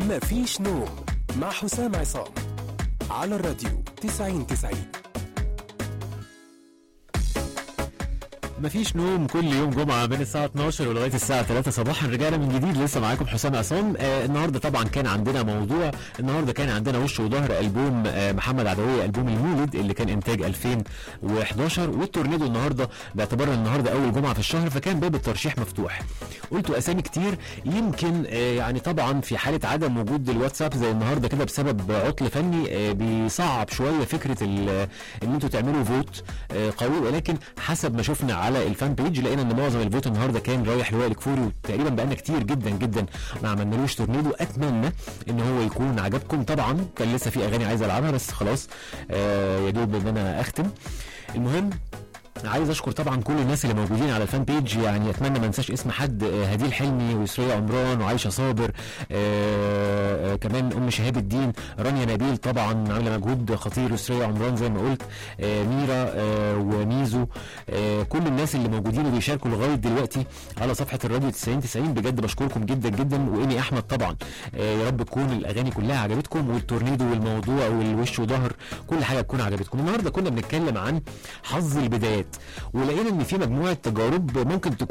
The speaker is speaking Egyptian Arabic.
مفيش نوم مع حسام عصام على الراديو 90 90 مفيش نوم كل يوم جمعة من الساعة 12 ولغاية الساعة 3 صباحا رجعنا من جديد لسه معاكم حسام عصام آه النهاردة طبعا كان عندنا موضوع النهاردة كان عندنا وش وظهر ألبوم آه محمد عدوية ألبوم المولد اللي كان إنتاج 2011 والتورنيدو النهاردة باعتبار النهاردة أول جمعة في الشهر فكان باب الترشيح مفتوح قلتوا أسامي كتير يمكن آه يعني طبعا في حالة عدم وجود الواتساب زي النهاردة كده بسبب عطل فني آه بيصعب شوية فكرة ال- ان انتوا تعملوا فوت آه قوي ولكن حسب ما شفنا على الفان بيج لقينا ان معظم الفوت النهارده كان رايح لوائل كفوري وتقريبا بقالنا كتير جدا جدا ما عملنالوش تورنيدو اتمنى ان هو يكون عجبكم طبعا كان لسه في اغاني عايز العبها بس خلاص آه يا دوب ان انا اختم المهم عايز اشكر طبعا كل الناس اللي موجودين على الفان بيج يعني اتمنى ما انساش اسم حد آه، هديل حلمي ويسرية عمران وعايشه صابر آه، آه، كمان ام شهاب الدين رانيا نبيل طبعا عامله مجهود خطير يسرية عمران زي ما قلت آه، ميرا آه، وميزو آه، كل الناس اللي موجودين وبيشاركوا لغايه دلوقتي على صفحه الراديو 90 90 بجد بشكركم جدا جدا وايمي احمد طبعا آه، يا رب تكون الاغاني كلها عجبتكم والتورنيدو والموضوع والوش وظهر كل حاجه تكون عجبتكم النهارده كنا بنتكلم عن حظ البدايات ولقينا ان في مجموعه تجارب ممكن تكون